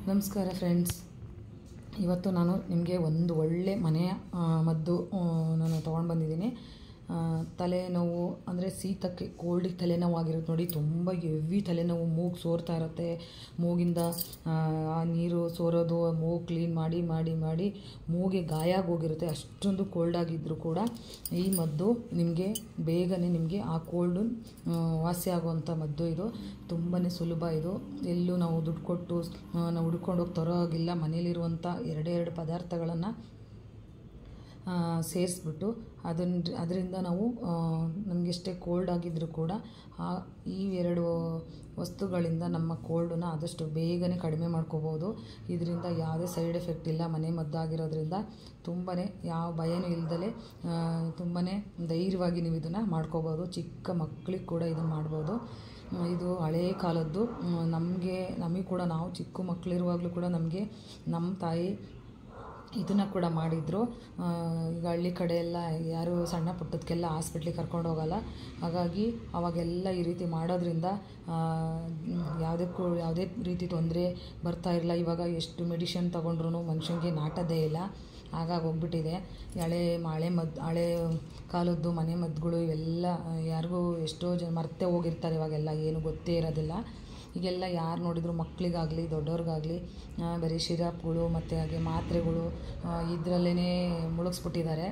ನಮಸ್ಕಾರ ಫ್ರೆಂಡ್ಸ್ ಇವತ್ತು ನಾನು ನಿಮಗೆ ಒಂದು ಒಳ್ಳೆ ಮನೆಯ ಆ, ಮದ್ದು ಆ, ನಾನು ತೊಗೊಂಡು ಬಂದಿದ್ದೀನಿ ಆ, ತಲೆನೋವು ಅಂದರೆ ಶೀತಕ್ಕೆ ಕೋಲ್ಡಿಗೆ ತಲೆನೋವು ಆಗಿರುತ್ತೆ ನೋಡಿ ತುಂಬ ಹೆವಿ ತಲೆನೋವು ಮೂಗು ಸೋರ್ತಾ ಇರುತ್ತೆ ಮೂಗಿಂದ ಆ, ಆ ನೀರು ಸೋರೋದು ಮೂಗು ಕ್ಲೀನ್ ಮಾಡಿ ಮಾಡಿ ಮಾಡಿ ಮೂಗಿಗೆ ಗಾಯ ಆಗೋಗಿರುತ್ತೆ ಅಷ್ಟೊಂದು ಕೋಲ್ಡ್ ಆಗಿದ್ದರೂ ಕೂಡ ಈ ಮದ್ದು ನಿಮಗೆ ಬೇಗನೆ ನಿಮಗೆ ಆ ಕೋಲ್ಡು ವಾಸಿ ಆಗುವಂಥ ಮದ್ದು ಇದು ತುಂಬಾ ಸುಲಭ ಇದು ಎಲ್ಲೂ ನಾವು ದುಡ್ಡು ಕೊಟ್ಟು ಆ, ನಾವು ಹುಡ್ಕೊಂಡು ಹೋಗಿ ತರೋ ಹಾಗಿಲ್ಲ ಮನೇಲಿರುವಂಥ ಎರಡೇ ಎರಡು ಪದಾರ್ಥಗಳನ್ನು ಸೇರಿಸ್ಬಿಟ್ಟು ಅದನ್ನ ಅದರಿಂದ ನಾವು ನಮಗೆಷ್ಟೇ ಕೋಲ್ಡ್ ಆಗಿದ್ದರೂ ಕೂಡ ಆ ಈ ಎರಡು ವಸ್ತುಗಳಿಂದ ನಮ್ಮ ಕೋಲ್ಡನ್ನ ಆದಷ್ಟು ಬೇಗನೆ ಕಡಿಮೆ ಮಾಡ್ಕೋಬೋದು ಇದರಿಂದ ಯಾವುದೇ ಸೈಡ್ ಎಫೆಕ್ಟ್ ಇಲ್ಲ ಮನೆ ಮದ್ದಾಗಿರೋದ್ರಿಂದ ತುಂಬಾ ಯಾವ ಭಯನೂ ಇಲ್ದಲೆ ತುಂಬಾ ಧೈರ್ಯವಾಗಿ ನೀವು ಇದನ್ನು ಮಾಡ್ಕೋಬೋದು ಚಿಕ್ಕ ಮಕ್ಕಳಿಗೆ ಕೂಡ ಇದನ್ನು ಮಾಡ್ಬೋದು ಇದು ಹಳೇ ಕಾಲದ್ದು ನಮಗೆ ನಮಗೆ ಕೂಡ ನಾವು ಚಿಕ್ಕ ಮಕ್ಕಳಿರುವಾಗಲೂ ಕೂಡ ನಮಗೆ ನಮ್ಮ ತಾಯಿ ಇದನ್ನು ಕೂಡ ಮಾಡಿದರು ಈಗ ಹಳ್ಳಿ ಕಡೆ ಎಲ್ಲ ಯಾರು ಸಣ್ಣ ಪುಟ್ಟದಕ್ಕೆಲ್ಲ ಹಾಸ್ಪಿಟ್ಲಿಗೆ ಕರ್ಕೊಂಡು ಹೋಗಲ್ಲ ಹಾಗಾಗಿ ಅವಾಗೆಲ್ಲ ಈ ರೀತಿ ಮಾಡೋದ್ರಿಂದ ಆ, ಯಾವುದಕ್ಕೂ ಯಾವುದೇ ರೀತಿ ತೊಂದರೆ ಬರ್ತಾ ಇಲ್ಲ ಇವಾಗ ಎಷ್ಟು ಮೆಡಿಷನ್ ತೊಗೊಂಡ್ರು ಮನುಷ್ಯನಿಗೆ ನಾಟದೇ ಇಲ್ಲ ಹಾಗಾಗಿ ಹೋಗ್ಬಿಟ್ಟಿದೆ ಹಳೆ ಹಳೆ ಮದ್ದು ಹಳೆ ಕಾಲದ್ದು ಮನೆ ಮದ್ದುಗಳು ಇವೆಲ್ಲ ಯಾರಿಗೂ ಎಷ್ಟೋ ಜನ ಮರ್ತೇ ಹೋಗಿರ್ತಾರೆ ಇವಾಗೆಲ್ಲ ಏನು ಗೊತ್ತೇ ಇರೋದಿಲ್ಲ ಈಗೆಲ್ಲ ಯಾರು ನೋಡಿದ್ರು ಮಕ್ಕಳಿಗಾಗಲಿ ದೊಡ್ಡವ್ರಿಗಾಗಲಿ ಬರೀ ಶಿರಾಪ್ಗಳು ಮತ್ತು ಹಾಗೆ ಮಾತ್ರೆಗಳು ಇದರಲ್ಲೇ ಮುಳುಗಿಸ್ಬಿಟ್ಟಿದ್ದಾರೆ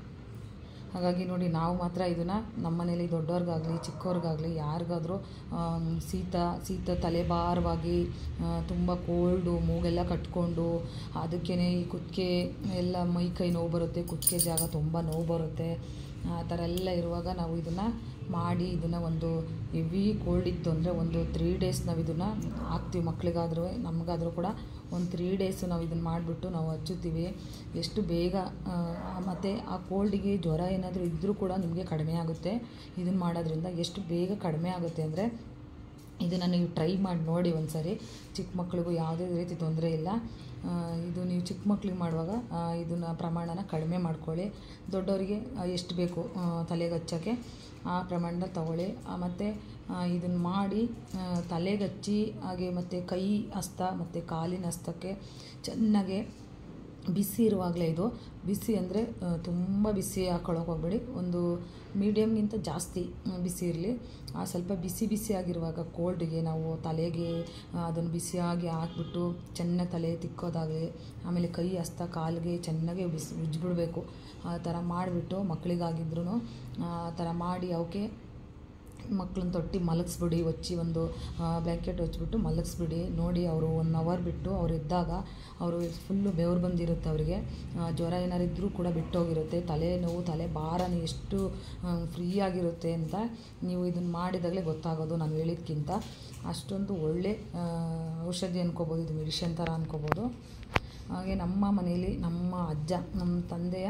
ಹಾಗಾಗಿ ನೋಡಿ ನಾವು ಮಾತ್ರ ಇದನ್ನು ನಮ್ಮ ಮನೇಲಿ ದೊಡ್ಡವ್ರಿಗಾಗಲಿ ಚಿಕ್ಕವ್ರಿಗಾಗಲಿ ಯಾರಿಗಾದರೂ ಶೀತ ಶೀತ ತಲೆಭಾರವಾಗಿ ತುಂಬ ಕೋಲ್ಡು ಮೂಗೆಲ್ಲ ಕಟ್ಕೊಂಡು ಅದಕ್ಕೇ ಈ ಕುತ್ತಿಗೆ ಎಲ್ಲ ಮೈ ಕೈ ನೋವು ಬರುತ್ತೆ ಕುತ್ತಿಗೆ ಜಾಗ ತುಂಬ ನೋವು ಬರುತ್ತೆ ಆ ಥರ ಎಲ್ಲ ಇರುವಾಗ ನಾವು ಇದನ್ನು ಮಾಡಿ ಇದನ್ನು ಒಂದು ಹೆವಿ ಕೋಲ್ಡ್ ಇತ್ತು ಅಂದರೆ ಒಂದು ತ್ರೀ ಡೇಸ್ ನಾವು ಇದನ್ನು ಹಾಕ್ತೀವಿ ಮಕ್ಕಳಿಗಾದ್ರೂ ನಮಗಾದರೂ ಕೂಡ ಒಂದು ತ್ರೀ ಡೇಸು ನಾವು ಇದನ್ನು ಮಾಡಿಬಿಟ್ಟು ನಾವು ಹಚ್ಚುತ್ತೀವಿ ಎಷ್ಟು ಬೇಗ ಮತ್ತು ಆ ಕೋಲ್ಡಿಗೆ ಜ್ವರ ಏನಾದರೂ ಇದ್ದರೂ ಕೂಡ ನಿಮಗೆ ಕಡಿಮೆ ಆಗುತ್ತೆ ಇದನ್ನು ಮಾಡೋದ್ರಿಂದ ಎಷ್ಟು ಬೇಗ ಕಡಿಮೆ ಆಗುತ್ತೆ ಅಂದರೆ ಇದನ್ನು ನೀವು ಟ್ರೈ ಮಾಡಿ ನೋಡಿ ಒಂದು ಸರಿ ಚಿಕ್ಕ ಮಕ್ಳಿಗೂ ಯಾವುದೇ ರೀತಿ ತೊಂದರೆ ಇಲ್ಲ ಆ, ಇದು ನೀವು ಚಿಕ್ಕ ಮಕ್ಳಿಗೆ ಮಾಡುವಾಗ ಇದನ್ನು ಪ್ರಮಾಣನ ಕಡಿಮೆ ಮಾಡ್ಕೊಳ್ಳಿ ದೊಡ್ಡವರಿಗೆ ಎಷ್ಟು ಬೇಕು ಆ, ತಲೆಗೆ ಹಚ್ಚೋಕ್ಕೆ ಆ ಪ್ರಮಾಣದಲ್ಲಿ ತಗೊಳ್ಳಿ ಮತ್ತು ಇದನ್ನು ಮಾಡಿ ಆ, ತಲೆಗೆ ಹಚ್ಚಿ ಹಾಗೆ ಮತ್ತು ಕೈ ಹಸ್ತ ಮತ್ತು ಕಾಲಿನ ಹಸ್ತಕ್ಕೆ ಚೆನ್ನಾಗೆ ಬಿಸಿ ಇರುವಾಗಲೇ ಇದು ಬಿಸಿ ಅಂದರೆ ತುಂಬ ಬಿಸಿ ಹಾಕೊಳ್ಳೋಕೆ ಹೋಗ್ಬೇಡಿ ಒಂದು ಮೀಡಿಯಮ್ಗಿಂತ ಜಾಸ್ತಿ ಆ, ಬಿಸಿ ಇರಲಿ ಆ ಸ್ವಲ್ಪ ಬಿಸಿ ಬಿಸಿ ಆಗಿರುವಾಗ ಕೋಲ್ಡ್ಗೆ ನಾವು ತಲೆಗೆ ಅದನ್ನು ಬಿಸಿಯಾಗಿ ಹಾಕ್ಬಿಟ್ಟು ಚೆನ್ನಾಗಿ ತಲೆ ತಿಕ್ಕೋದಾಗಲಿ ಆಮೇಲೆ ಕೈ ಹಸ್ತ ಕಾಲಿಗೆ ಚೆನ್ನಾಗಿ ಬಿಸಿ ಉಜ್ಜಿಬಿಡ್ಬೇಕು ಆ ಥರ ಮಾಡಿಬಿಟ್ಟು ಮಕ್ಕಳಿಗಾಗಿದ್ರೂ ಆ ಥರ ಮಾಡಿ ಅವಕ್ಕೆ ಮಕ್ಕಳನ್ನ ತೊಟ್ಟಿ ಮಲಗಿಸ್ಬಿಡಿ ಹೊಚ್ಚಿ ಒಂದು ಬ್ಲ್ಯಾಂಕೆಟ್ ಹೊಚ್ಬಿಟ್ಟು ಮಲಗಿಸ್ಬಿಡಿ ನೋಡಿ ಅವರು ಒನ್ ಅವರ್ ಬಿಟ್ಟು ಅವ್ರು ಇದ್ದಾಗ ಅವರು ಫುಲ್ಲು ಬೆವರು ಬಂದಿರುತ್ತೆ ಅವರಿಗೆ ಜ್ವರ ಏನಾರು ಇದ್ದರೂ ಕೂಡ ಬಿಟ್ಟೋಗಿರುತ್ತೆ ತಲೆ ನೋವು ತಲೆ ಭಾರನೇ ಎಷ್ಟು ಫ್ರೀ ಆಗಿರುತ್ತೆ ಅಂತ ನೀವು ಇದನ್ನು ಮಾಡಿದಾಗಲೇ ಗೊತ್ತಾಗೋದು ನಾನು ಹೇಳಿದ್ಕಿಂತ ಅಷ್ಟೊಂದು ಒಳ್ಳೆ ಆ, ಔಷಧಿ ಅನ್ಕೋಬೋದು ಇದು ಮೆಡಿಷನ್ ಥರ ಅನ್ಕೋಬೋದು ಹಾಗೆ ನಮ್ಮ ಮನೆಯಲ್ಲಿ ನಮ್ಮ ಅಜ್ಜ ನಮ್ಮ ತಂದೆಯ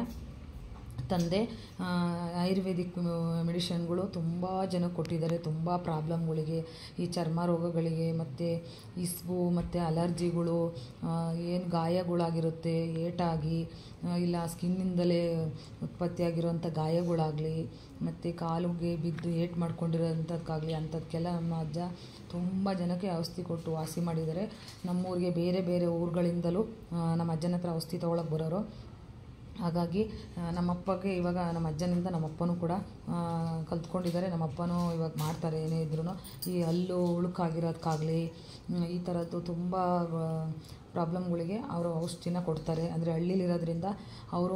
ತಂದೆ ಆ, ಆಯುರ್ವೇದಿಕ್ ಮೆಡಿಷನ್ಗಳು ತುಂಬ ಜನ ಕೊಟ್ಟಿದ್ದಾರೆ ತುಂಬ ಪ್ರಾಬ್ಲಮ್ಗಳಿಗೆ ಈ ಚರ್ಮ ರೋಗಗಳಿಗೆ ಮತ್ತು ಇಸ್ಬು ಮತ್ತು ಅಲರ್ಜಿಗಳು ಏನು ಗಾಯಗಳಾಗಿರುತ್ತೆ ಏಟಾಗಿ ಆ, ಇಲ್ಲ ಸ್ಕಿನ್ನಿಂದಲೇ ಉತ್ಪತ್ತಿಯಾಗಿರುವಂಥ ಗಾಯಗಳಾಗಲಿ ಮತ್ತು ಕಾಲಿಗೆ ಬಿದ್ದು ಏಟ್ ಮಾಡ್ಕೊಂಡಿರೋಂಥದ್ಕಾಗಲಿ ಅಂಥದ್ಕೆಲ್ಲ ನಮ್ಮ ಅಜ್ಜ ತುಂಬ ಜನಕ್ಕೆ ಔಷಧಿ ಕೊಟ್ಟು ವಾಸಿ ಮಾಡಿದ್ದಾರೆ ನಮ್ಮೂರಿಗೆ ಬೇರೆ ಬೇರೆ ಊರುಗಳಿಂದಲೂ ಆ, ನಮ್ಮ ಅಜ್ಜನ ಹತ್ರ ಔಷಧಿ ತೊಗೊಳಕ್ಕೆ ಬರೋರು ಹಾಗಾಗಿ ಆ, ನಮ್ಮಪ್ಪಗೆ ಇವಾಗ ನಮ್ಮ ಅಜ್ಜನಿಂದ ನಮ್ಮಪ್ಪನೂ ಕೂಡ ಆ, ಕಲ್ತ್ಕೊಂಡಿದ್ದಾರೆ ನಮ್ಮಪ್ಪನೂ ಇವಾಗ ಮಾಡ್ತಾರೆ ಏನೇ ಇದ್ರೂ ಈ ಹಲ್ಲು ಉಳುಕಾಗಿರೋದಕ್ಕಾಗಲಿ ಹ್ಮ್, ಈ ಥರದ್ದು ತುಂಬ ಪ್ರಾಬ್ಲಮ್ಗಳಿಗೆ ಅವರು ಔಷಧಿನ ಕೊಡ್ತಾರೆ ಅಂದರೆ ಹಳ್ಳಿಲಿರೋದ್ರಿಂದ ಅವರು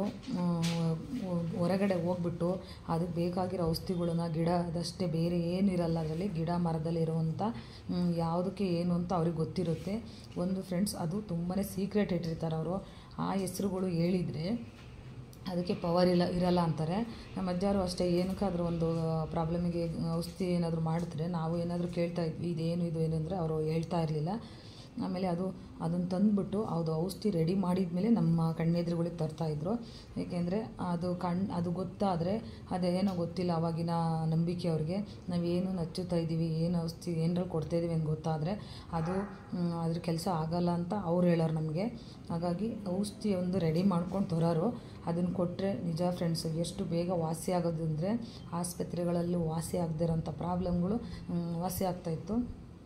ಹೊರಗಡೆ ಹೋಗ್ಬಿಟ್ಟು ಅದಕ್ಕೆ ಬೇಕಾಗಿರೋ ಔಷಧಿಗಳನ್ನ ಗಿಡದಷ್ಟೇ ಬೇರೆ ಏನಿರಲ್ಲ ಅದರಲ್ಲಿ ಗಿಡ ಮರದಲ್ಲಿ ಇರುವಂಥ ಹ್ಮ್, ಯಾವುದಕ್ಕೆ ಏನು ಅಂತ ಅವ್ರಿಗೆ ಗೊತ್ತಿರುತ್ತೆ ಒಂದು ಫ್ರೆಂಡ್ಸ್ ಅದು ತುಂಬಾ ಸೀಕ್ರೆಟ್ ಇಟ್ಟಿರ್ತಾರೆ ಅವರು ಆ ಹೆಸ್ರುಗಳು ಹೇಳಿದರೆ ಅದಕ್ಕೆ ಪವರ್ ಇಲ್ಲ ಇರಲ್ಲ ಅಂತಾರೆ ನಮ್ಮ ಅಜ್ಜಾರು ಅಷ್ಟೇ ಏನಕ್ಕಾದ್ರೂ ಒಂದು ಪ್ರಾಬ್ಲಮಿಗೆ ಔಷಧಿ ಏನಾದರೂ ಮಾಡಿದ್ರೆ ನಾವು ಏನಾದರೂ ಕೇಳ್ತಾ ಇದ್ವಿ ಇದೇನು ಇದು ಏನು ಅಂದರೆ ಅವರು ಹೇಳ್ತಾ ಇರಲಿಲ್ಲ ಆಮೇಲೆ ಅದು ಅದನ್ನು ತಂದುಬಿಟ್ಟು ಅದು ಔಷಧಿ ರೆಡಿ ಮಾಡಿದ ಮೇಲೆ ನಮ್ಮ ಕಣ್ಣೆದುರುಗಳಿಗೆ ತರ್ತಾಯಿದ್ರು ಏಕೆಂದರೆ ಅದು ಕಣ್ ಅದು ಗೊತ್ತಾದರೆ ಅದೇನೋ ಗೊತ್ತಿಲ್ಲ ಅವಾಗಿನ ನಂಬಿಕೆ ಅವ್ರಿಗೆ ನಾವೇನು ಹಚ್ಚುತ್ತಾ ಇದ್ದೀವಿ ಏನು ಔಷಧಿ ಏನರಲ್ಲಿ ಕೊಡ್ತಾ ಇದ್ದೀವಿ ಅಂತ ಗೊತ್ತಾದರೆ ಅದು ಮ್, ಅದ್ರ ಕೆಲಸ ಆಗಲ್ಲ ಅಂತ ಅವ್ರು ಹೇಳೋರು ನಮಗೆ ಹಾಗಾಗಿ ಔಷಧಿ ಒಂದು ರೆಡಿ ಮಾಡ್ಕೊಂಡು ತರೋರು ಅದನ್ನು ಕೊಟ್ಟರೆ ನಿಜ ಫ್ರೆಂಡ್ಸ್ ಎಷ್ಟು ಬೇಗ ವಾಸಿ ಆಗೋದು ಅಂದರೆ ಆಸ್ಪತ್ರೆಗಳಲ್ಲೂ ವಾಸಿ ಆಗದೇ ಇರೋಂಥ ಪ್ರಾಬ್ಲಮ್ಗಳು ಮ್, ವಾಸಿ ಆಗ್ತಾಯಿತ್ತು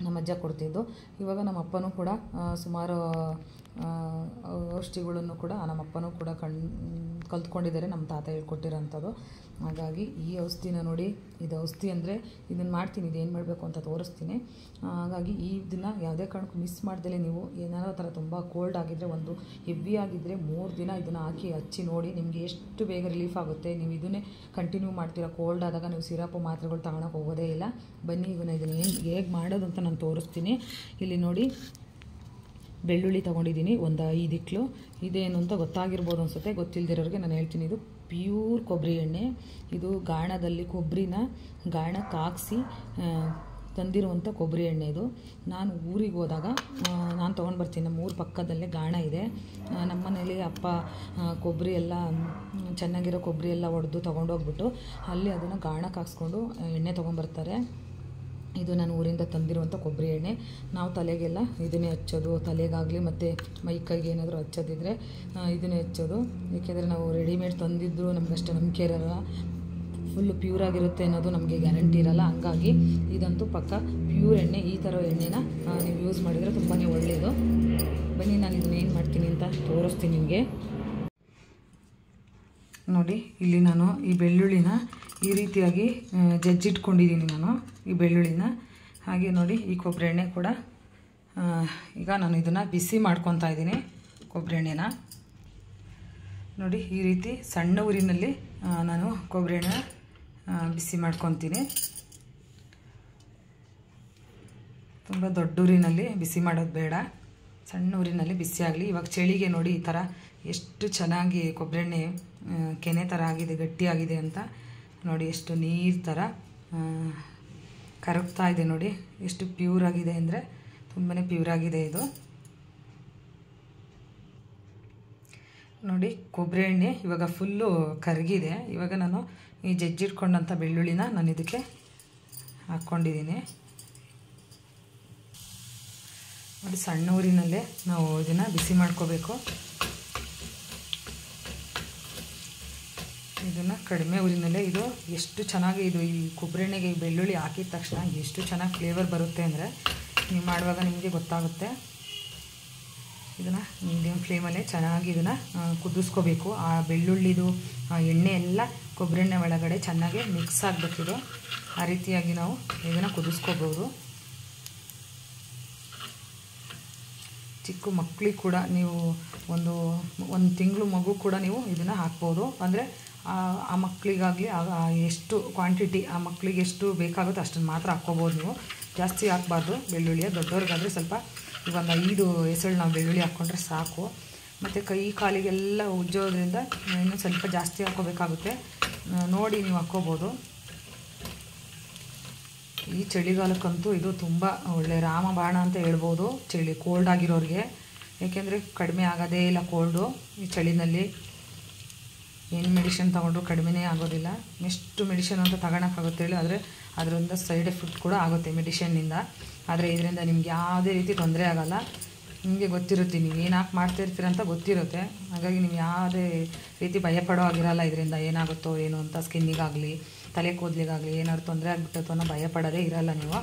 ನಮ್ಮ ಅಜ್ಜ ಕೊಡ್ತಿದ್ದು ಇವಾಗ ನಮ್ಮ ಅಪ್ಪನೂ ಕೂಡ ಆ, ಸುಮಾರು ಆ, ಔಷಧಿಗಳನ್ನು ಕೂಡ ನಮ್ಮ ಅಪ್ಪನೂ ಕೂಡ ಕಣ್ ಕಲ್ತ್ಕೊಂಡಿದ್ದಾರೆ ನಮ್ಮ ತಾತ ಹೇಳ್ಕೊಟ್ಟಿರೋಂಥದ್ದು ಹಾಗಾಗಿ ಈ ಔಷಧಿನ ನೋಡಿ ಇದು ಔಷಧಿ ಅಂದರೆ ಇದನ್ನು ಮಾಡ್ತೀನಿ ಇದು ಏನು ಮಾಡಬೇಕು ಅಂತ ತೋರಿಸ್ತೀನಿ ಆ, ಹಾಗಾಗಿ ಈ ಇದನ್ನ ಯಾವುದೇ ಕಾರಣಕ್ಕೂ ಮಿಸ್ ಮಾಡ್ದಲೇ ನೀವು ಏನಾರೋ ಥರ ತುಂಬ ಕೋಲ್ಡ್ ಆಗಿದ್ದರೆ ಒಂದು ಹೆವಿ ಆಗಿದ್ದರೆ ಮೂರು ದಿನ ಇದನ್ನು ಹಾಕಿ ಹಚ್ಚಿ ನೋಡಿ ನಿಮಗೆ ಎಷ್ಟು ಬೇಗ ರಿಲೀಫ್ ಆಗುತ್ತೆ ನೀವು ಇದನ್ನೇ ಕಂಟಿನ್ಯೂ ಮಾಡ್ತೀರಾ ಕೋಲ್ಡ್ ಆದಾಗ ನೀವು ಸಿರಪು ಮಾತ್ರೆಗಳು ತಗೊಳಕ್ಕೆ ಹೋಗೋದೇ ಇಲ್ಲ ಬನ್ನಿ ಇದನ್ನು ಇದನ್ನು ಏನು ಹೇಗೆ ಮಾಡೋದು ಅಂತ ನಾನು ತೋರಿಸ್ತೀನಿ ಇಲ್ಲಿ ನೋಡಿ ಬೆಳ್ಳುಳ್ಳಿ ತೊಗೊಂಡಿದ್ದೀನಿ ಒಂದು ಐದು ಇಕ್ಲು ಇದೇನು ಅಂತ ಗೊತ್ತಾಗಿರ್ಬೋದು ಅನಿಸುತ್ತೆ ಗೊತ್ತಿಲ್ಲದಿರೋರಿಗೆ ನಾನು ಹೇಳ್ತೀನಿ ಇದು ಪ್ಯೂರ್ ಕೊಬ್ಬರಿ ಎಣ್ಣೆ ಇದು ಗಾಣದಲ್ಲಿ ಕೊಬ್ಬರಿನ ಗಾಣಕ್ಕೆ ಹಾಕ್ಸಿ ತಂದಿರುವಂಥ ಕೊಬ್ಬರಿ ಎಣ್ಣೆ ಇದು ನಾನು ಊರಿಗೆ ಹೋದಾಗ ನಾನು ತೊಗೊಂಡು ಬರ್ತೀನಿ ನಮ್ಮ ಊರ ಪಕ್ಕದಲ್ಲೇ ಗಾಣ ಇದೆ ಆ, ನಮ್ಮ ಮನೇಲಿ ಅಪ್ಪ ಆ, ಕೊಬ್ಬರಿ ಎಲ್ಲ ಮ್, ಚೆನ್ನಾಗಿರೋ ಕೊಬ್ಬರಿ ಎಲ್ಲ ಒಡೆದು ತೊಗೊಂಡೋಗ್ಬಿಟ್ಟು ಅಲ್ಲಿ ಅದನ್ನು ಗಾಣಕ್ಕೆ ಹಾಕ್ಸ್ಕೊಂಡು ಆ, ಎಣ್ಣೆ ತೊಗೊಂಬರ್ತಾರೆ ಇದು ನಾನು ಊರಿಂದ ತಂದಿರುವಂಥ ಕೊಬ್ಬರಿ ಎಣ್ಣೆ ನಾವು ತಲೆಗೆಲ್ಲ ಇದನ್ನೇ ಹಚ್ಚೋದು ತಲೆಗಾಗಲಿ ಮತ್ತು ಮೈ ಕೈಗೆ ಏನಾದರೂ ಹಚ್ಚೋದಿದ್ರೆ ಆ, ಇದನ್ನೇ ಹಚ್ಚೋದು ಏಕೆಂದರೆ ನಾವು ರೆಡಿಮೇಡ್ ತಂದಿದ್ದು ನಮ್ಗೆ ಅಷ್ಟು ನಂಬಿಕೆ ಇರಲ್ಲ ಫುಲ್ಲು ಪ್ಯೂರ್ ಆಗಿರುತ್ತೆ ಅನ್ನೋದು ನಮಗೆ ಗ್ಯಾರಂಟಿ ಇರಲ್ಲ ಹಂಗಾಗಿ ಇದಂತೂ ಪಕ್ಕ ಪ್ಯೂರ್ ಎಣ್ಣೆ ಈ ಥರ ಎಣ್ಣೆನ ಆ, ನೀವು ಯೂಸ್ ಮಾಡಿದರೆ ತುಂಬಾ ಒಳ್ಳೆಯದು ಬನ್ನಿ ನಾನು ಇದನ್ನ ಏನು ಮಾಡ್ತೀನಿ ಅಂತ ತೋರಿಸ್ತೀನಿ ನಿಮಗೆ ನೋಡಿ ಇಲ್ಲಿ ನಾನು ಈ ಬೆಳ್ಳುಳ್ಳಿನ ಈ ರೀತಿಯಾಗಿ ಆ, ಜಜ್ಜಿಟ್ಕೊಂಡಿದ್ದೀನಿ ನಾನು ಈ ಬೆಳ್ಳುಳ್ಳಿನ ಹಾಗೆ ನೋಡಿ ಈ ಕೊಬ್ಬರಿ ಎಣ್ಣೆ ಕೂಡ ಆ, ಈಗ ನಾನು ಇದನ್ನು ಬಿಸಿ ಮಾಡ್ಕೊತಾ ಇದ್ದೀನಿ ಕೊಬ್ಬರಿ ಎಣ್ಣೆನ ನೋಡಿ ಈ ರೀತಿ ಸಣ್ಣ ಊರಿನಲ್ಲಿ ಆ, ನಾನು ಕೊಬ್ಬರಿ ಎಣ್ಣೆ ಆ, ಬಿಸಿ ಮಾಡ್ಕೊತೀನಿ ತುಂಬ ದೊಡ್ಡ ಊರಿನಲ್ಲಿ ಬಿಸಿ ಮಾಡೋದು ಬೇಡ ಸಣ್ಣ ಊರಿನಲ್ಲಿ ಬಿಸಿ ಆಗಲಿ ಇವಾಗ ಚಳಿಗೆ ನೋಡಿ ಈ ಥರ ಎಷ್ಟು ಚೆನ್ನಾಗಿ ಕೊಬ್ಬರಿ ಎಣ್ಣೆ ಆ, ಕೆನೆ ಥರ ಆಗಿದೆ ಗಟ್ಟಿಯಾಗಿದೆ ಅಂತ ನೋಡಿ ಎಷ್ಟು ನೀರು ಥರ ಆ, ಕರಗ್ತಾ ಇದೆ ನೋಡಿ ಎಷ್ಟು ಪ್ಯೂರ್ ಆಗಿದೆ ಅಂದರೆ ತುಂಬಾ ಪ್ಯೂರ್ ಆಗಿದೆ ಇದು ನೋಡಿ ಕೊಬ್ಬರಿ ಎಣ್ಣೆ ಇವಾಗ ಫುಲ್ಲು ಕರಗಿದೆ ಇವಾಗ ನಾನು ಈ ಜಜ್ಜಿಟ್ಕೊಂಡಂಥ ಬೆಳ್ಳುಳ್ಳಿನ ನಾನು ಇದಕ್ಕೆ ಹಾಕ್ಕೊಂಡಿದ್ದೀನಿ ನೋಡಿ ಸಣ್ಣ ಊರಿನಲ್ಲೇ ನಾವು ಇದನ್ನು ಬಿಸಿ ಮಾಡ್ಕೋಬೇಕು ಇದನ್ನು ಕಡಿಮೆ ಊರಿನಲ್ಲೇ ಇದು ಎಷ್ಟು ಚೆನ್ನಾಗಿ ಇದು ಈ ಕೊಬ್ಬರಿ ಎಣ್ಣೆಗೆ ಈ ಬೆಳ್ಳುಳ್ಳಿ ಹಾಕಿದ ತಕ್ಷಣ ಎಷ್ಟು ಚೆನ್ನಾಗಿ ಫ್ಲೇವರ್ ಬರುತ್ತೆ ಅಂದರೆ ನೀವು ಮಾಡುವಾಗ ನಿಮಗೆ ಗೊತ್ತಾಗುತ್ತೆ ಇದನ್ನು ಮೀಡಿಯಮ್ ಫ್ಲೇಮಲ್ಲೇ ಚೆನ್ನಾಗಿ ಇದನ್ನು ಕುದಿಸ್ಕೋಬೇಕು ಆ ಬೆಳ್ಳುಳ್ಳಿದು ಆ ಎಣ್ಣೆ ಎಲ್ಲ ಕೊಬ್ಬರಿ ಎಣ್ಣೆ ಒಳಗಡೆ ಚೆನ್ನಾಗಿ ಮಿಕ್ಸ್ ಆಗಬೇಕಿದು ಆ ರೀತಿಯಾಗಿ ನಾವು ಇದನ್ನು ಕುದಿಸ್ಕೋಬೋದು ಚಿಕ್ಕ ಮಕ್ಕಳಿಗೆ ಕೂಡ ನೀವು ಒಂದು ಒಂದು ತಿಂಗಳು ಮಗು ಕೂಡ ನೀವು ಇದನ್ನು ಹಾಕ್ಬೋದು ಅಂದರೆ ಆ ಮಕ್ಕಳಿಗಾಗಲಿ ಎಷ್ಟು ಕ್ವಾಂಟಿಟಿ ಆ ಮಕ್ಕಳಿಗೆ ಎಷ್ಟು ಬೇಕಾಗುತ್ತೋ ಅಷ್ಟನ್ನು ಮಾತ್ರ ಹಾಕ್ಕೋಬೋದು ನೀವು ಜಾಸ್ತಿ ಹಾಕ್ಬಾರ್ದು ಬೆಳ್ಳುಳ್ಳಿಯ ದೊಡ್ಡವ್ರಿಗಾದರೆ ಸ್ವಲ್ಪ ಇವಾಗ ಐದು ಹೆಸಳು ನಾವು ಬೆಳ್ಳುಳ್ಳಿ ಹಾಕ್ಕೊಂಡ್ರೆ ಸಾಕು ಮತ್ತು ಕೈ ಕಾಲಿಗೆಲ್ಲ ಉಜ್ಜೋದ್ರಿಂದ ಇನ್ನೂ ಸ್ವಲ್ಪ ಜಾಸ್ತಿ ಹಾಕ್ಕೋಬೇಕಾಗುತ್ತೆ ಆ, ನೋಡಿ ನೀವು ಹಾಕ್ಕೋಬೋದು ಈ ಚಳಿಗಾಲಕ್ಕಂತೂ ಇದು ತುಂಬ ಒಳ್ಳೆ ರಾಮಬಾಣ ಅಂತ ಹೇಳ್ಬೋದು ಚಳಿ ಕೋಲ್ಡ್ ಆಗಿರೋರಿಗೆ ಏಕೆಂದರೆ ಕಡಿಮೆ ಆಗೋದೇ ಇಲ್ಲ ಕೋಲ್ಡು ಈ ಚಳಿನಲ್ಲಿ ಏನು ಮೆಡಿಷನ್ ತೊಗೊಂಡ್ರು ಕಡಿಮೆನೇ ಆಗೋದಿಲ್ಲ ಎಷ್ಟು ಮೆಡಿಷನ್ ಅಂತ ತಗೊಳಕ್ಕಾಗುತ್ತೆ ಹೇಳಿ ಆದರೆ ಅದರಿಂದ ಸೈಡ್ ಎಫೆಕ್ಟ್ ಕೂಡ ಆಗುತ್ತೆ ಮೆಡಿಷನ್ನಿಂದ ಆದರೆ ಇದರಿಂದ ನಿಮ್ಗೆ ಯಾವುದೇ ರೀತಿ ತೊಂದರೆ ಆಗಲ್ಲ ನಿಮಗೆ ಗೊತ್ತಿರುತ್ತೆ ನೀವು ಏನು ಹಾಕಿ ಮಾಡ್ತಿರ್ತೀರ ಅಂತ ಗೊತ್ತಿರುತ್ತೆ ಹಾಗಾಗಿ ನೀವು ಯಾವುದೇ ರೀತಿ ಭಯಪಡೋ ಆಗಿರಲ್ಲ ಇದರಿಂದ ಏನಾಗುತ್ತೋ ಏನು ಅಂತ ಸ್ಕಿನ್ನಿಗಾಗಲಿ ತಲೆ ಕೂದಲಿಗಾಗಲಿ ಏನಾದ್ರು ತೊಂದರೆ ಆಗಿಬಿಟ್ಟೋ ಅನ್ನೋ ಭಯ ಪಡೋದೇ ಇರಲ್ಲ ನೀವು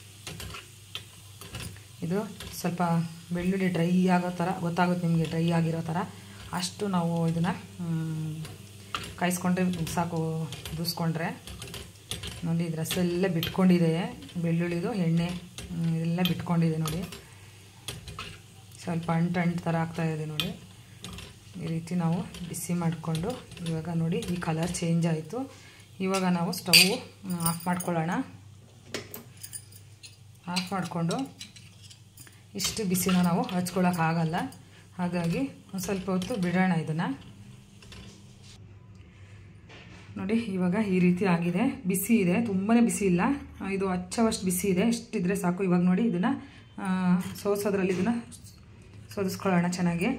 ಇದು ಸ್ವಲ್ಪ ಬೆಳ್ಳುಳ್ಳಿ ಡ್ರೈ ಆಗೋ ಥರ ಗೊತ್ತಾಗುತ್ತೆ ನಿಮಗೆ ಡ್ರೈ ಆಗಿರೋ ಥರ ಅಷ್ಟು ನಾವು ಇದನ್ನು ಕಾಯಿಸ್ಕೊಂಡ್ರೆ ಸಾಕು ಕುದಿಸ್ಕೊಂಡ್ರೆ ನೋಡಿ ಇದು ರಸ ಎಲ್ಲ ಬಿಟ್ಕೊಂಡಿದೆ ಬೆಳ್ಳುಳ್ಳಿದು ಎಣ್ಣೆ ಹ್ಮ್, ಇದೆಲ್ಲ ಬಿಟ್ಕೊಂಡಿದೆ ನೋಡಿ ಸ್ವಲ್ಪ ಅಂಟು ಅಂಟು ಥರ ಆಗ್ತಾ ಇದೆ ನೋಡಿ ಈ ರೀತಿ ನಾವು ಬಿಸಿ ಮಾಡಿಕೊಂಡು ಇವಾಗ ನೋಡಿ ಈ ಕಲರ್ ಚೇಂಜ್ ಆಯಿತು ಇವಾಗ ನಾವು ಸ್ಟವ್ ಆಫ್ ಮಾಡ್ಕೊಳ್ಳೋಣ ಆಫ್ ಮಾಡಿಕೊಂಡು ಇಷ್ಟು ಬಿಸಿನ ನಾವು ಹಚ್ಕೊಳ್ಳೋಕ್ಕಾಗಲ್ಲ ಹಾಗಾಗಿ ಒಂದು ಸ್ವಲ್ಪ ಹೊತ್ತು ಬಿಡೋಣ ಇದನ್ನು ನೋಡಿ ಇವಾಗ ಈ ರೀತಿ ಆಗಿದೆ ಬಿಸಿ ಇದೆ ತುಂಬಾ ಬಿಸಿ ಇಲ್ಲ ಆ, ಇದು ಹಚ್ಚವಷ್ಟು ಬಿಸಿ ಇದೆ ಎಷ್ಟಿದ್ರೆ ಸಾಕು ಇವಾಗ ನೋಡಿ ಇದನ್ನು ಸೋಸೋದ್ರಲ್ಲಿ ಇದನ್ನು ಸೋದಿಸ್ಕೊಳ್ಳೋಣ ಚೆನ್ನಾಗಿ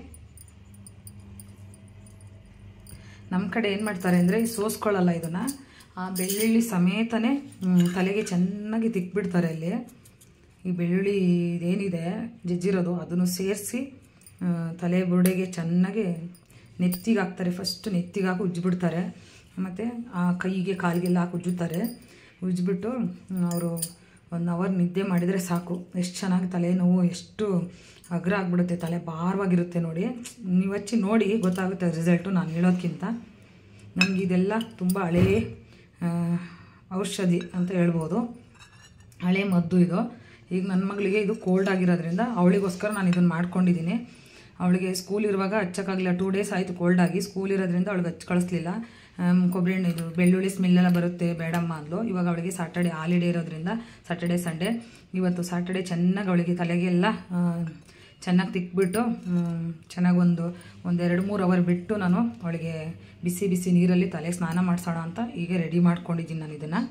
ನಮ್ಮ ಕಡೆ ಏನು ಮಾಡ್ತಾರೆ ಅಂದರೆ ಈ ಸೋಸ್ಕೊಳ್ಳಲ್ಲ ಇದನ್ನು ಆ ಬೆಳ್ಳುಳ್ಳಿ ಸಮೇತನೇ ಮ್, ತಲೆಗೆ ಚೆನ್ನಾಗಿ ತಿಕ್ಬಿಡ್ತಾರೆ ಅಲ್ಲಿ ಈ ಬೆಳ್ಳುಳ್ಳಿ ಏನಿದೆ ಜಜ್ಜಿರೋದು ಅದನ್ನು ಸೇರಿಸಿ ತಲೆ ಬುರುಡೆಗೆ ಚೆನ್ನಾಗಿ ನೆತ್ತಿಗೆ ಹಾಕ್ತಾರೆ ಫಸ್ಟ್ ನೆತ್ತಿಗೆ ಹಾಕಿ ಉಜ್ಜಿಬಿಡ್ತಾರೆ ಮತ್ತು ಆ ಕೈಗೆ ಕಾಲಿಗೆಲ್ಲ ಹಾಕಿ ಉಜ್ಜುತ್ತಾರೆ ಉಜ್ಜಿಬಿಟ್ಟು ಅವರು ಒನ್ ಅವರ್ ನಿದ್ದೆ ಮಾಡಿದರೆ ಸಾಕು ಎಷ್ಟು ಚೆನ್ನಾಗಿ ತಲೆನೋವು ಎಷ್ಟು ಅಗ್ರ ಆಗಿಬಿಡುತ್ತೆ ತಲೆ ಭಾರವಾಗಿರುತ್ತೆ ನೋಡಿ ನೀವು ಹಚ್ಚಿ ನೋಡಿ ಗೊತ್ತಾಗುತ್ತೆ ರಿಸಲ್ಟು ನಾನು ಹೇಳೋದಕ್ಕಿಂತ ನಮ್ಗೆ ಇದೆಲ್ಲ ತುಂಬ ಹಳೇ ಆ, ಔಷಧಿ ಅಂತ ಹೇಳ್ಬೋದು ಹಳೆ ಮದ್ದು ಇದು ಈಗ ನನ್ನ ಮಗಳಿಗೆ ಇದು ಕೋಲ್ಡ್ ಆಗಿರೋದ್ರಿಂದ ಅವಳಿಗೋಸ್ಕರ ನಾನು ಇದನ್ನು ಮಾಡ್ಕೊಂಡಿದ್ದೀನಿ ಅವಳಿಗೆ ಸ್ಕೂಲ್ ಇರುವಾಗ ಹಚ್ಚಕ್ಕಾಗಲಿಲ್ಲ ಟೂ ಡೇಸ್ ಆಯಿತು ಕೋಲ್ಡ್ ಆಗಿ ಸ್ಕೂಲ್ ಇರೋದ್ರಿಂದ ಅವಳಿಗೆ ಹಚ್ಚಿ ಕಳಿಸ್ಲಿಲ್ಲ ಆಮ್, ಕೊಬ್ಬರಿ ಎಣ್ಣೆ ಇದು ಬೆಳ್ಳುಳ್ಳಿ ಸ್ಮೆಲ್ಲೆಲ್ಲ ಬರುತ್ತೆ ಬೇಡಮ್ಮ ಅಂದ್ಲು ಇವಾಗ ಅವಳಿಗೆ ಸಾಟರ್ಡೆ ಹಾಲಿಡೇ ಇರೋದ್ರಿಂದ ಸಾಟರ್ಡೆ ಸಂಡೇ ಇವತ್ತು ಸಾಟರ್ಡೆ ಚೆನ್ನಾಗಿ ಅವಳಿಗೆ ತಲೆಗೆಲ್ಲ ಆ, ಚೆನ್ನಾಗಿ ತಿಕ್ಬಿಟ್ಟು ಚೆನ್ನಾಗಿ ಒಂದು ಒಂದೆರಡು ಮೂರು ಅವರ್ ಬಿಟ್ಟು ನಾನು ಅವಳಿಗೆ ಬಿಸಿ ಬಿಸಿ ನೀರಲ್ಲಿ ತಲೆ ಸ್ನಾನ ಮಾಡಿಸೋಣ ಅಂತ ಈಗ ರೆಡಿ ಮಾಡ್ಕೊಂಡಿದ್ದೀನಿ ನಾನು ಇದನ್ನು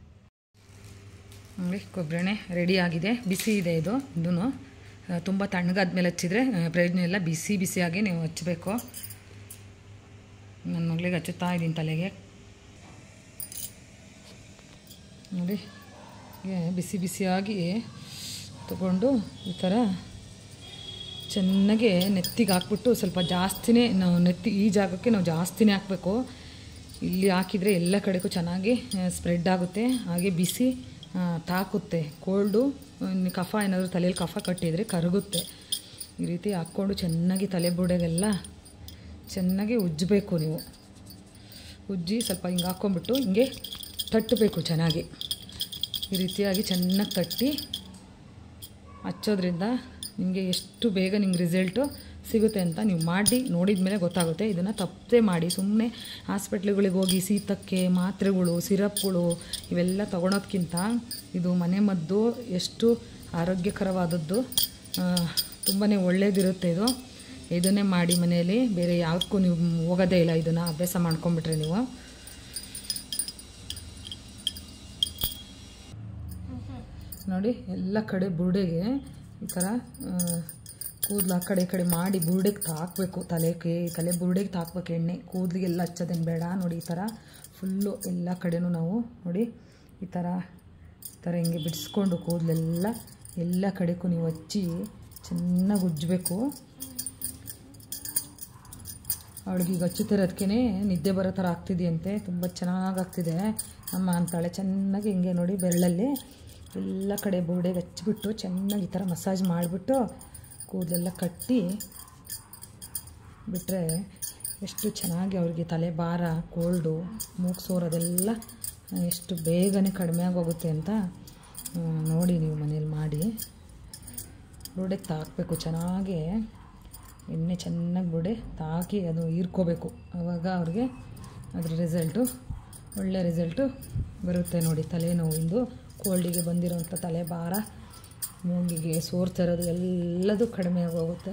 ನೋಡಿ ಕೊಬ್ಬರಿ ರೆಡಿ ಆಗಿದೆ ಬಿಸಿ ಇದೆ ಇದು ಇದೂ ತುಂಬ ತಣ್ಣಗಾದ್ಮೇಲೆ ಹಚ್ಚಿದ್ರೆ ಆ, ಪ್ರಯೋಜನ ಇಲ್ಲ ಬಿಸಿ ಬಿಸಿಯಾಗಿ ನೀವು ಹಚ್ಚಬೇಕು ನನ್ನ ಮಗಳಿಗೆ ಹಚ್ಚುತ್ತಾ ಇದ್ದೀನಿ ತಲೆಗೆ ನೋಡಿ ಹೀಗೆ ಬಿಸಿ ಬಿಸಿಯಾಗಿ ತಗೊಂಡು ಈ ಥರ ಚೆನ್ನಾಗಿ ನೆತ್ತಿಗೆ ಹಾಕ್ಬಿಟ್ಟು ಸ್ವಲ್ಪ ಜಾಸ್ತಿನೇ ನಾವು ನೆತ್ತಿ ಈ ಜಾಗಕ್ಕೆ ನಾವು ಜಾಸ್ತಿನೇ ಹಾಕಬೇಕು ಇಲ್ಲಿ ಹಾಕಿದರೆ ಎಲ್ಲ ಕಡೆಗೂ ಚೆನ್ನಾಗಿ ಸ್ಪ್ರೆಡ್ ಆಗುತ್ತೆ ಹಾಗೆ ಬಿಸಿ ಆ, ತಾಕುತ್ತೆ ಕೋಲ್ಡು ಇನ್ನು ಕಫ ಏನಾದರೂ ತಲೆಯಲ್ಲಿ ಕಫ ಕಟ್ಟಿದರೆ ಕರಗುತ್ತೆ ಈ ರೀತಿ ಹಾಕ್ಕೊಂಡು ಚೆನ್ನಾಗಿ ತಲೆ ಬುಡೆಗೆಲ್ಲ ಚೆನ್ನಾಗಿ ಉಜ್ಜಬೇಕು ನೀವು ಉಜ್ಜಿ ಸ್ವಲ್ಪ ಹಿಂಗೆ ಹಾಕ್ಕೊಂಬಿಟ್ಟು ಹಿಂಗೆ ತಟ್ಟಬೇಕು ಚೆನ್ನಾಗಿ ಈ ರೀತಿಯಾಗಿ ಚೆನ್ನಾಗಿ ತಟ್ಟಿ ಹಚ್ಚೋದ್ರಿಂದ ನಿಮಗೆ ಎಷ್ಟು ಬೇಗ ನಿಮ್ಗೆ ರಿಸಲ್ಟು ಸಿಗುತ್ತೆ ಅಂತ ನೀವು ಮಾಡಿ ನೋಡಿದ ಮೇಲೆ ಗೊತ್ತಾಗುತ್ತೆ ಇದನ್ನು ತಪ್ಪದೆ ಮಾಡಿ ಸುಮ್ಮನೆ ಹಾಸ್ಪಿಟ್ಲ್ಗಳಿಗೆ ಹೋಗಿ ಶೀತಕ್ಕೆ ಮಾತ್ರೆಗಳು ಸಿರಪ್ಗಳು ಇವೆಲ್ಲ ತೊಗೊಳೋದ್ಕಿಂತ ಇದು ಮನೆ ಮದ್ದು ಎಷ್ಟು ಆರೋಗ್ಯಕರವಾದದ್ದು ತುಂಬಾ ಒಳ್ಳೆಯದಿರುತ್ತೆ ಇದು ಇದನ್ನೇ ಮಾಡಿ ಮನೆಯಲ್ಲಿ ಬೇರೆ ಯಾವುದಕ್ಕೂ ನೀವು ಹೋಗೋದೇ ಇಲ್ಲ ಇದನ್ನು ಅಭ್ಯಾಸ ಮಾಡ್ಕೊಂಬಿಟ್ರೆ ನೀವು ನೋಡಿ ಎಲ್ಲ ಕಡೆ ಬುರುಡೆಗೆ ಈ ಥರ ಕೂದಲು ಆ ಕಡೆ ಈ ಕಡೆ ಮಾಡಿ ಬುರುಡೆಗೆ ತಾಕಬೇಕು ತಲೆಗೆ ತಲೆ ಬುರುಡೆಗೆ ತಾಕ್ಬೇಕು ಎಣ್ಣೆ ಕೂದಲಿಗೆಲ್ಲ ಹಚ್ಚೋದೇನು ಬೇಡ ನೋಡಿ ಈ ಥರ ಫುಲ್ಲು ಎಲ್ಲ ಕಡೆನೂ ನಾವು ನೋಡಿ ಈ ಥರ ಈ ಥರ ಹಿಂಗೆ ಬಿಡಿಸ್ಕೊಂಡು ಕೂದಲೆಲ್ಲ ಎಲ್ಲ ಕಡೆಗೂ ನೀವು ಹಚ್ಚಿ ಚೆನ್ನಾಗಿ ಉಜ್ಜಬೇಕು ಅವಳಿಗೆ ಈಗ ಹಚ್ಚುತ್ತಿರೋದಕ್ಕೆ ನಿದ್ದೆ ಬರೋ ಥರ ಆಗ್ತಿದೆಯಂತೆ ತುಂಬ ಚೆನ್ನಾಗಿ ಆಗ್ತಿದೆ ಅಮ್ಮ ಅಂತಾಳೆ ಚೆನ್ನಾಗಿ ಹಿಂಗೆ ನೋಡಿ ಬೆರಳಲ್ಲಿ ಎಲ್ಲ ಕಡೆ ಬುರುಡೆಗೆ ಹಚ್ಬಿಟ್ಟು ಚೆನ್ನಾಗಿ ಈ ಥರ ಮಸಾಜ್ ಮಾಡಿಬಿಟ್ಟು ಕೂದಲೆಲ್ಲ ಕಟ್ಟಿ ಬಿಟ್ಟರೆ ಎಷ್ಟು ಚೆನ್ನಾಗಿ ಅವ್ರಿಗೆ ತಲೆ ಭಾರ ಕೋಲ್ಡು ಮೂಗು ಸೋರೋದೆಲ್ಲ ಎಷ್ಟು ಬೇಗನೆ ಕಡಿಮೆ ಆಗೋಗುತ್ತೆ ಅಂತ ಆ, ನೋಡಿ ನೀವು ಮನೇಲಿ ಮಾಡಿ ಬುರುಡೆಗೆ ತಾಕಬೇಕು ಚೆನ್ನಾಗಿ ಎಣ್ಣೆ ಚೆನ್ನಾಗಿ ಬುಡೆ ತಾಕಿ ಅದು ಹೀರ್ಕೋಬೇಕು ಆವಾಗ ಅವ್ರಿಗೆ ಅದ್ರ ರಿಸಲ್ಟು ಒಳ್ಳೆ ರಿಸಲ್ಟು ಬರುತ್ತೆ ನೋಡಿ ತಲೆನೋವಿಂದು ಕೋಲ್ಡಿಗೆ ಬಂದಿರೋಂಥ ತಲೆ ಭಾರ ಮೂಗಿಗೆ ಸೋರ್ತಿರೋದು ಎಲ್ಲದೂ ಕಡಿಮೆ ಆಗೋಗುತ್ತೆ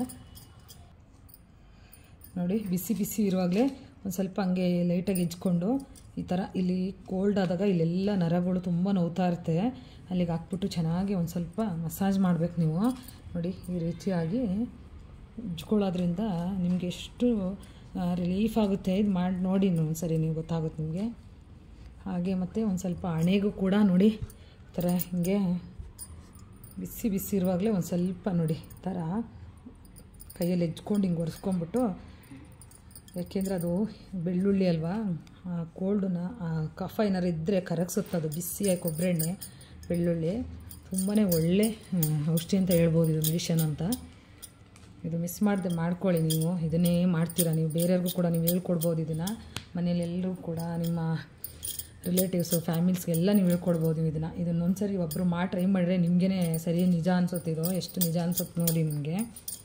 ನೋಡಿ ಬಿಸಿ ಬಿಸಿ ಇರುವಾಗಲೇ ಒಂದು ಸ್ವಲ್ಪ ಹಂಗೆ ಲೈಟಾಗಿ ಹೆಜ್ಕೊಂಡು ಈ ಥರ ಇಲ್ಲಿ ಕೋಲ್ಡ್ ಆದಾಗ ಇಲ್ಲೆಲ್ಲ ನರಗಳು ತುಂಬ ನೋವ್ತಾ ಇರುತ್ತೆ ಅಲ್ಲಿಗೆ ಹಾಕ್ಬಿಟ್ಟು ಚೆನ್ನಾಗಿ ಒಂದು ಸ್ವಲ್ಪ ಮಸಾಜ್ ಮಾಡಬೇಕು ನೀವು ನೋಡಿ ಈ ರೀತಿಯಾಗಿ ಉಜ್ಕೊಳ್ಳೋದ್ರಿಂದ ನಿಮಗೆ ಎಷ್ಟು ರಿಲೀಫ್ ಆಗುತ್ತೆ ಇದು ಮಾಡಿ ನೋಡಿ ಒಂದು ಸರಿ ನೀವು ಗೊತ್ತಾಗುತ್ತೆ ನಿಮಗೆ ಹಾಗೆ ಮತ್ತು ಒಂದು ಸ್ವಲ್ಪ ಹಣೆಗೂ ಕೂಡ ನೋಡಿ ಈ ಥರ ಹಿಂಗೆ ಬಿಸಿ ಬಿಸಿ ಇರುವಾಗಲೇ ಒಂದು ಸ್ವಲ್ಪ ನೋಡಿ ಈ ಥರ ಕೈಯಲ್ಲಿ ಹೆಜ್ಕೊಂಡು ಹಿಂಗೆ ಒರೆಸ್ಕೊಂಬಿಟ್ಟು ಯಾಕೆಂದರೆ ಅದು ಬೆಳ್ಳುಳ್ಳಿ ಅಲ್ವಾ ಆ ಕೋಲ್ಡನ್ನ ಆ ಕಫ ಏನಾರು ಇದ್ದರೆ ಕರಗಿಸುತ್ತೆ ಅದು ಬಿಸಿಯಾಗಿ ಕೊಬ್ಬರಿ ಎಣ್ಣೆ ಬೆಳ್ಳುಳ್ಳಿ ತುಂಬಾ ಒಳ್ಳೆ ಆ, ಔಷಧಿ ಅಂತ ಹೇಳ್ಬೋದು ಇದು ಮೆಡಿಷನ್ ಅಂತ ಇದು ಮಿಸ್ ಮಾಡದೆ ಮಾಡ್ಕೊಳ್ಳಿ ನೀವು ಇದನ್ನೇ ಮಾಡ್ತೀರಾ ನೀವು ಬೇರೆಯವ್ರಿಗೂ ಕೂಡ ನೀವು ಹೇಳ್ಕೊಡ್ಬೋದು ಇದನ್ನು ಮನೇಲಿ ಎಲ್ಲರೂ ಕೂಡ ನಿಮ್ಮ ರಿಲೇಟಿವ್ಸು ಫ್ಯಾಮಿಲ್ಸ್ಗೆಲ್ಲ ನೀವು ಹೇಳ್ಕೊಡ್ಬೋದು ಇದನ್ನು ಇದನ್ನೊಂದು ಸರಿ ಒಬ್ಬರು ಮಾಡಿ ಟ್ರೈ ಮಾಡಿದ್ರೆ ನಿಮಗೇ ಸರಿ ನಿಜ ಅನ್ಸುತ್ತೆ ಇದು ಎಷ್ಟು ನಿಜ ಅನ್ಸುತ್ತೆ ನೋಡಿ ನಿಮಗೆ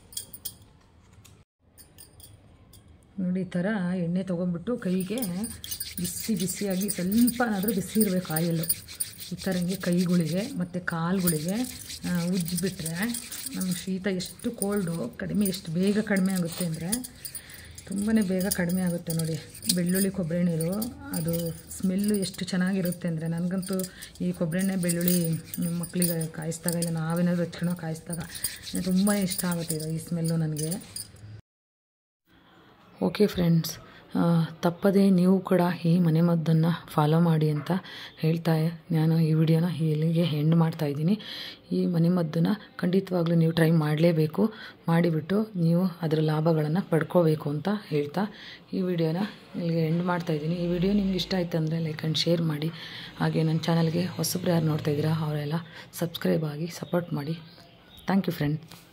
ನೋಡಿ ಈ ಥರ ಎಣ್ಣೆ ತೊಗೊಂಡ್ಬಿಟ್ಟು ಕೈಗೆ ಬಿಸಿ ಬಿಸಿಯಾಗಿ ಸ್ವಲ್ಪನಾದರೂ ಬಿಸಿ ಇರಬೇಕು ಆಯಿಲು ಈ ಥರ ಹಿಂಗೆ ಕೈಗಳಿಗೆ ಮತ್ತು ಕಾಲುಗಳಿಗೆ ಉಜ್ಜಿಬಿಟ್ರೆ ನಮ್ಗೆ ಶೀತ ಎಷ್ಟು ಕೋಲ್ಡು ಕಡಿಮೆ ಎಷ್ಟು ಬೇಗ ಕಡಿಮೆ ಆಗುತ್ತೆ ಅಂದರೆ ತುಂಬಾ ಬೇಗ ಕಡಿಮೆ ಆಗುತ್ತೆ ನೋಡಿ ಬೆಳ್ಳುಳ್ಳಿ ಕೊಬ್ಬರಿ ನೀರು ಅದು ಸ್ಮೆಲ್ಲು ಎಷ್ಟು ಚೆನ್ನಾಗಿರುತ್ತೆ ಅಂದರೆ ನನಗಂತೂ ಈ ಕೊಬ್ಬರಿ ಎಣ್ಣೆ ಬೆಳ್ಳುಳ್ಳಿ ನಮ್ಮ ಮಕ್ಕಳಿಗೆ ಕಾಯಿಸಿದಾಗ ಇಲ್ಲ ನಾವೇನಾದರೂ ಹಚ್ಕೊಳೋ ಕಾಯಿಸಿದಾಗ ತುಂಬಾ ಇಷ್ಟ ಆಗುತ್ತೆ ಇದು ಈ ಸ್ಮೆಲ್ಲು ನನಗೆ ಓಕೆ ಫ್ರೆಂಡ್ಸ್ ಆ, ತಪ್ಪದೇ ನೀವು ಕೂಡ ಈ ಮನೆಮದ್ದನ್ನು ಫಾಲೋ ಮಾಡಿ ಅಂತ ಹೇಳ್ತಾ ನಾನು ಈ ವಿಡಿಯೋನ ಇಲ್ಲಿಗೆ ಎಂಡ್ ಮಾಡ್ತಾ ಇದ್ದೀನಿ ಈ ಮನೆಮದ್ದನ್ನ ಖಂಡಿತವಾಗ್ಲೂ ನೀವು ಟ್ರೈ ಮಾಡಲೇಬೇಕು ಮಾಡಿಬಿಟ್ಟು ನೀವು ಅದರ ಲಾಭಗಳನ್ನು ಪಡ್ಕೋಬೇಕು ಅಂತ ಹೇಳ್ತಾ ಈ ವಿಡಿಯೋನ ಇಲ್ಲಿಗೆ ಎಂಡ್ ಮಾಡ್ತಾ ಇದ್ದೀನಿ ಈ ವಿಡಿಯೋ ನಿಮ್ಗೆ ಇಷ್ಟ ಆಯ್ತು ಅಂದರೆ ಲೈಕ್ ಆ್ಯಂಡ್ ಶೇರ್ ಮಾಡಿ ಹಾಗೆ ನನ್ನ ಚಾನಲ್ಗೆ ಹೊಸಬ್ರು ಯಾರು ನೋಡ್ತಾ ಇದ್ದೀರಾ ಅವರೆಲ್ಲ ಸಬ್ಸ್ಕ್ರೈಬ್ ಆಗಿ ಸಪೋರ್ಟ್ ಮಾಡಿ ಥ್ಯಾಂಕ್ ಯು ಫ್ರೆಂಡ್